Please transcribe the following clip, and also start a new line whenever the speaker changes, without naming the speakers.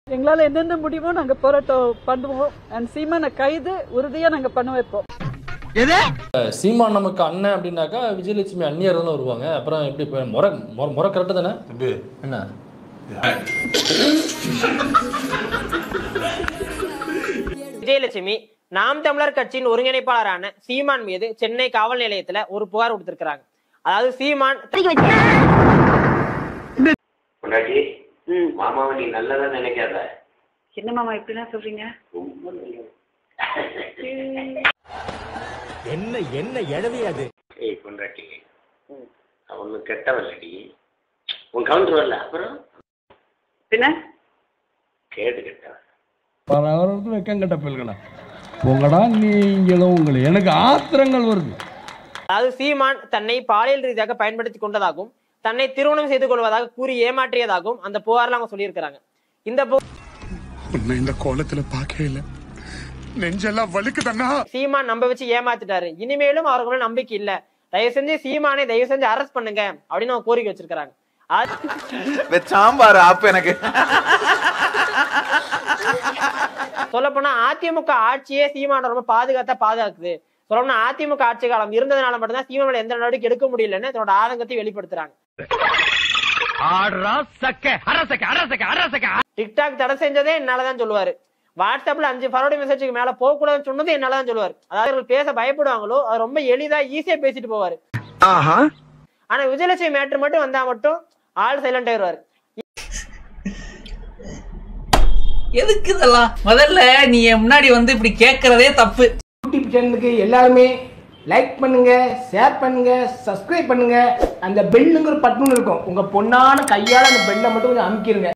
எங்களால என்னென்ன முடியுமோ நாங்க போராட்டம் பண்ணுவோம் அண்ட் சீமானை கைது உறுதியா நாங்க பண்ண வைப்போம்
சீமான் நமக்கு அண்ணன் அப்படின்னாக்கா விஜயலட்சுமி அந்நியர் தானே வருவாங்க அப்புறம் எப்படி இப்ப முறை முறை- முறை கரெக்டு தானே
தம்பி
என்ன
விஜயலட்சுமி நாம் தமிழர் கட்சியின் ஒருங்கிணைப்பாளரான சீமான் மீது சென்னை காவல் நிலையத்துல ஒரு புகார் கொடுத்திருக்கிறாங்க அதாவது சீமான்
பொண்டாட்டி மாமாவை நீ நல்லதா நினைக்காத
என்ன மாமா இப்படிலாம் சொல்றீங்க
ரொம்ப நல்லது
என்ன என்ன எழவி அது
ஏய் பொண்டாட்டி அவனு கெட்டவல்லடி உன் கவுண்டர் வரல அப்புறம்
பின்ன
கேடு கெட்டவன்
பரவரத்து வெக்கம் கட்ட பிள்ளைகளா உங்கடா நீங்களும் உங்களை எனக்கு ஆத்திரங்கள் வருது
அதாவது சீமான் தன்னை பாலியல் ரீதியாக பயன்படுத்தி கொண்டதாகவும் தன்னை திருமணம் செய்து கொள்வதாக கூறி ஏமாற்றியதாகவும் அந்த புகார்ல அவங்க சொல்லியிருக்கிறாங்க இந்த பு-
உன்னை இந்த கோலத்துல பார்க்கவே இல்ல நெஞ்செல்லாம் வலிக்குதண்ணா
சீமான் நம்ப வச்சு ஏமாத்திட்டாரு இனிமேலும் அவருக்கு மேல நம்பிக்கை இல்ல தயவு செஞ்சு சீமானை தயவு செஞ்சு அரெஸ்ட் பண்ணுங்க அப்படின்னு அவங்க கோரிக்கை வச்சிருக்காங்க அது
சாம்பார் ஆப்பு எனக்கு
சொல்ல போனா அதிமுக ஆட்சியே சீமான ரொம்ப பாதுகாத்தா பாதுகாக்குது சொல்ல போனா அதிமுக ஆட்சி காலம் இருந்ததுனால மட்டும்தான் சீமானோட எந்த நடவடிக்கை எடுக்க முடியலன்னு தன்னோட ஆதங்கத்தை வெளிப்படுத்துறாங்க டிக்டாக் தடை செஞ்சதே என்னாலதான் சொல்லுவாரு வாட்ஸ்அப்ல அஞ்சு ஃபார்வர்டு மெசேஜுக்கு மேல போக கூடாதுன்னு சொன்னது என்னாலதான் சொல்லுவாரு அதாவது இவர்கள் பேச பயப்படுவாங்களோ அது ரொம்ப எளிதா ஈஸியா பேசிட்டு போவாரு ஆனா விஜயலட்சுமி மேட்ரு மட்டும் வந்தா மட்டும் ஆள் சைலண்ட் ஆயிடுவாரு
எதுக்கு இதெல்லாம் முதல்ல நீ என் முன்னாடி வந்து இப்படி கேக்குறதே தப்பு
யூடியூப் சேனலுக்கு எல்லாருமே லைக் பண்ணுங்க ஷேர் பண்ணுங்க சப்ஸ்கிரைப் பண்ணுங்க அந்த பெல்லுங்கிற பட்டன் இருக்கும் உங்க பொண்ணான கையால அந்த பெல்லை மட்டும் கொஞ்சம் அமுக்கிருங்க